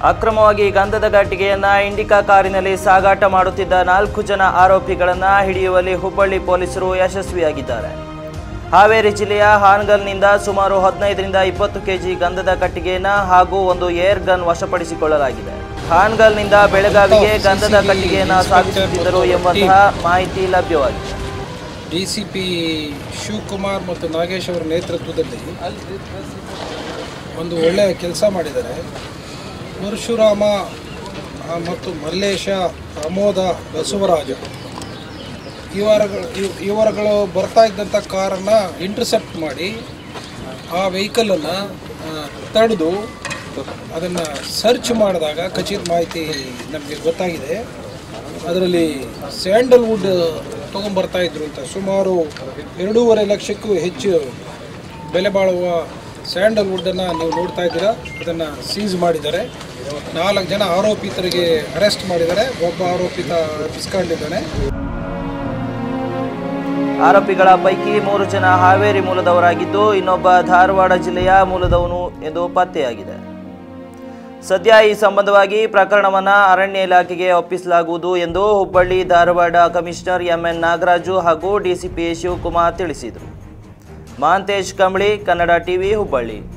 ಅಕ್ರಮವಾಗಿ ಗಂಧದ ಗಟ್ಟಿಗೆಯನ್ನ ಇಂಡಿಕಾ ಕಾರಿನಲ್ಲಿ ಸಾಗಾಟ ಮಾಡುತ್ತಿದ್ದ ನಾಲ್ಕು ಜನ ಆರೋಪಿಗಳನ್ನ ಹಿಡಿಯುವಲ್ಲಿ ಹುಬ್ಬಳ್ಳಿ ಪೊಲೀಸರು ಯಶಸ್ವಿಯಾಗಿದ್ದಾರೆ ಹಾವೇರಿ ಜಿಲ್ಲೆಯ ಹಾನಗಲ್ನಿಂದ ಸುಮಾರು ಹದಿನೈದರಿಂದ ಇಪ್ಪತ್ತು ಕೆಜಿ ಗಂಧದ ಕಟ್ಟಿಗೆಯನ್ನ ಹಾಗೂ ಒಂದು ಏರ್ ಗನ್ ವಶಪಡಿಸಿಕೊಳ್ಳಲಾಗಿದೆ ಹಾನಗಲ್ನಿಂದ ಬೆಳಗಾವಿಗೆ ಗಂಧದ ಕಟ್ಟಿಗೆಯನ್ನ ಸಾಗಿಸುತ್ತಿದ್ದರು ಎಂಬಂತಹ ಮಾಹಿತಿ ಲಭ್ಯವಾಗಿದೆ ಡಿ ಸಿ ಪಿ ಶಿವಕುಮಾರ್ ಮತ್ತು ನಾಗೇಶ್ ಅವರ ನೇತೃತ್ವದಲ್ಲಿ ಒಂದು ಒಳ್ಳೆಯ ಕೆಲಸ ಮಾಡಿದ್ದಾರೆ ಪರಶುರಾಮ ಆ, ಮತ್ತು ಮಲ್ಲೇಶ ಪ್ರಮೋದ ಬಸವರಾಜ ಇವರಗಳು ಇವ್- ಇವರುಗಳು ಬರ್ತಾ ಇದ್ದಂಥ ಕಾರನ್ನು ಇಂಟರ್ಸೆಪ್ಟ್ ಮಾಡಿ ಆ ವೆಹಿಕಲನ್ನು ತಡೆದು ಅದನ್ನು ಸರ್ಚ್ ಮಾಡಿದಾಗ ಖಚಿತ ಮಾಹಿತಿ ನಮಗೆ ಗೊತ್ತಾಗಿದೆ ಅದರಲ್ಲಿ ಸ್ಯಾಂಡಲ್ವುಡ್ ತೊಗೊಂಬರ್ತಾ ಇದ್ರು ಅಂತ ಸುಮಾರು ಎರಡೂವರೆ ಲಕ್ಷಕ್ಕೂ ಹೆಚ್ಚು ಬೆಲೆ ಬಾಳುವ ಸ್ಯಾಂಡಲ್ವುಡ್ಡನ್ನು ನೀವು ನೋಡ್ತಾ ಇದ್ದೀರಾ ಅದನ್ನು ಸೀಸ್ ಮಾಡಿದ್ದಾರೆ ನಾಲ್ಕು ಜನ ಆರೋಪಿತರಿಗೆ ಅರೆಸ್ಟ್ ಮಾಡಿದ್ದಾರೆ ಒಬ್ಬ ಆರೋಪಿತ ತಪ್ಪಿಸ್ಕೊಂಡಿದ್ದಾನೆ ಆರೋಪಿಗಳ ಪೈಕಿ ಮೂರು ಜನ ಹಾವೇರಿ ಮೂಲದವರಾಗಿದ್ದು ಇನ್ನೊಬ್ಬ ಧಾರವಾಡ ಜಿಲ್ಲೆಯ ಮೂಲದವನು ಎಂದು ಪತ್ತೆಯಾಗಿದೆ ಸದ್ಯ ಈ ಸಂಬಂಧವಾಗಿ ಪ್ರಕರಣವನ್ನ ಅರಣ್ಯ ಇಲಾಖೆಗೆ ಒಪ್ಪಿಸಲಾಗುವುದು ಎಂದು ಹುಬ್ಬಳ್ಳಿ ಧಾರವಾಡ ಕಮಿಷನರ್ ಎಂಎನ್ ನಾಗರಾಜು ಹಾಗೂ ಡಿಸಿಪಿ ಶಿವಕುಮಾರ್ ತಿಳಿಸಿದರು ಮಹಾಂತೇಶ್ ಕಂಬಳಿ ಕನ್ನಡ ಟಿವಿ ಹುಬ್ಬಳ್ಳಿ